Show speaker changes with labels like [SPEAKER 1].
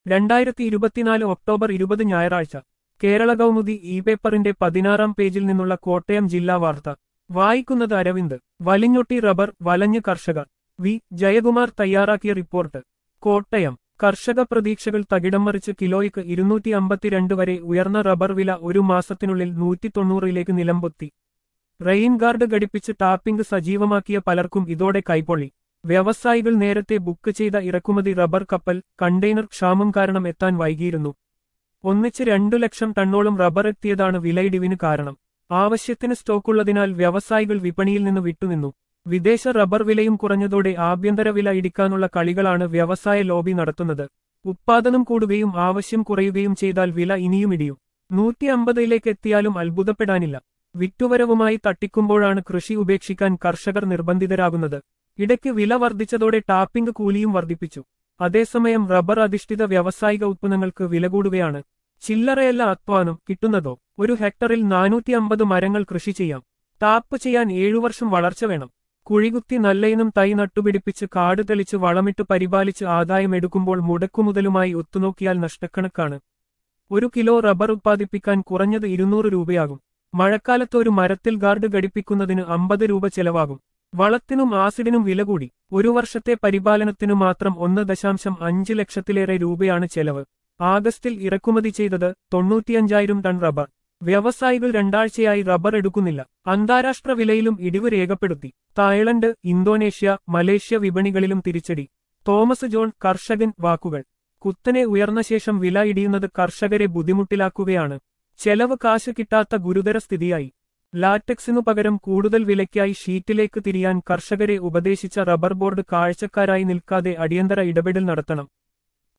[SPEAKER 1] രണ്ടായിരത്തി ഇരുപത്തിനാല് ഒക്ടോബർ ഇരുപത് ഞായറാഴ്ച കേരള കൗമുദി ഇ പേപ്പറിന്റെ പതിനാറാം പേജിൽ നിന്നുള്ള കോട്ടയം ജില്ലാ വാർത്ത വായിക്കുന്നത് അരവിന്ദ് വലിഞ്ഞൊട്ടി റബ്ബർ വലഞ്ഞ് കർഷകർ വി ജയകുമാർ തയ്യാറാക്കിയ റിപ്പോർട്ട് കോട്ടയം കർഷക പ്രതീക്ഷകൾ തകിടം മറിച്ച് കിലോയ്ക്ക് ഇരുന്നൂറ്റി അമ്പത്തിരണ്ട് വരെ ഉയർന്ന റബ്ബർ വില ഒരു മാസത്തിനുള്ളിൽ നൂറ്റി തൊണ്ണൂറിലേക്ക് നിലംപൊത്തി റെയിൻ ഗാർഡ് ഘടിപ്പിച്ച് ടാപ്പിംഗ് സജീവമാക്കിയ പലർക്കും ഇതോടെ കൈപ്പൊള്ളി വ്യവസായികൾ നേരത്തെ ബുക്ക് ചെയ്ത ഇറക്കുമതി റബ്ബർ കപ്പൽ കണ്ടെയ്നർ ക്ഷാമം കാരണം എത്താൻ വൈകിയിരുന്നു ഒന്നിച്ച് രണ്ടു ലക്ഷം ടണ്ണോളം റബ്ബർ എത്തിയതാണ് വിലയിടിവിന് കാരണം ആവശ്യത്തിന് സ്റ്റോക്കുള്ളതിനാൽ വ്യവസായികൾ വിപണിയിൽ നിന്ന് വിട്ടുനിന്നു വിദേശ റബ്ബർ വിലയും കുറഞ്ഞതോടെ ആഭ്യന്തര വില ഇടിക്കാനുള്ള കളികളാണ് വ്യവസായ ലോബി നടത്തുന്നത് ഉത്പാദനം കൂടുകയും ആവശ്യം കുറയുകയും ചെയ്താൽ വില ഇനിയും ഇടിയും നൂറ്റി അമ്പതിലേക്ക് എത്തിയാലും അത്ഭുതപ്പെടാനില്ല വിറ്റുവരവുമായി തട്ടിക്കുമ്പോഴാണ് കൃഷി ഉപേക്ഷിക്കാൻ കർഷകർ നിർബന്ധിതരാകുന്നത് ഇടയ്ക്ക് വില വർദ്ധിച്ചതോടെ ടാപ്പിംഗ് കൂലിയും വർദ്ധിപ്പിച്ചു അതേസമയം റബ്ബർ അധിഷ്ഠിത വ്യാവസായിക ഉത്പന്നങ്ങൾക്ക് വില കൂടുകയാണ് ചില്ലറയല്ല അധ്വാനം കിട്ടുന്നതോ ഒരു ഹെക്ടറിൽ നാനൂറ്റി അമ്പത് മരങ്ങൾ കൃഷി ചെയ്യാം ടാപ്പ് ചെയ്യാൻ ഏഴു വർഷം വളർച്ച വേണം കുഴികുത്തി നല്ലയിനം തൈ നട്ടുപിടിപ്പിച്ച് കാട് തെളിച്ച് വളമിട്ട് പരിപാലിച്ച് ആദായമെടുക്കുമ്പോൾ മുടക്കുമുതലുമായി ഒത്തുനോക്കിയാൽ നഷ്ടക്കണക്കാണ് ഒരു കിലോ റബ്ബർ ഉത്പാദിപ്പിക്കാൻ കുറഞ്ഞത് ഇരുന്നൂറ് രൂപയാകും മഴക്കാലത്ത് ഒരു മരത്തിൽ ഗാർഡ് ഘടിപ്പിക്കുന്നതിന് അമ്പത് രൂപ ചെലവാകും വളത്തിനും ആസിഡിനും വില കൂടി ഒരു വർഷത്തെ പരിപാലനത്തിനു മാത്രം ഒന്ന് ദശാംശം അഞ്ച് ലക്ഷത്തിലേറെ രൂപയാണ് ചെലവ് ആഗസ്റ്റിൽ ഇറക്കുമതി ചെയ്തത് തൊണ്ണൂറ്റിയഞ്ചായിരം ടൺ റബ്ബർ വ്യവസായികൾ രണ്ടാഴ്ചയായി റബ്ബർ എടുക്കുന്നില്ല അന്താരാഷ്ട്ര വിലയിലും ഇടിവ് രേഖപ്പെടുത്തി തായ്ലൻഡ് ഇന്തോനേഷ്യ മലേഷ്യ വിപണികളിലും തിരിച്ചടി തോമസ് ജോൺ കർഷകൻ വാക്കുകൾ കുത്തനെ ഉയർന്ന ശേഷം വില ഇടിയുന്നത് കർഷകരെ ബുദ്ധിമുട്ടിലാക്കുകയാണ് ചെലവ് കാശ് കിട്ടാത്ത ഗുരുതര സ്ഥിതിയായി ലാറ്റക്സിനു പകരം കൂടുതൽ വിലയ്ക്കായി ഷീറ്റിലേക്ക് തിരിയാൻ കർഷകരെ ഉപദേശിച്ച റബ്ബർ ബോർഡ് കാഴ്ചക്കാരായി നിൽക്കാതെ അടിയന്തര ഇടപെടൽ നടത്തണം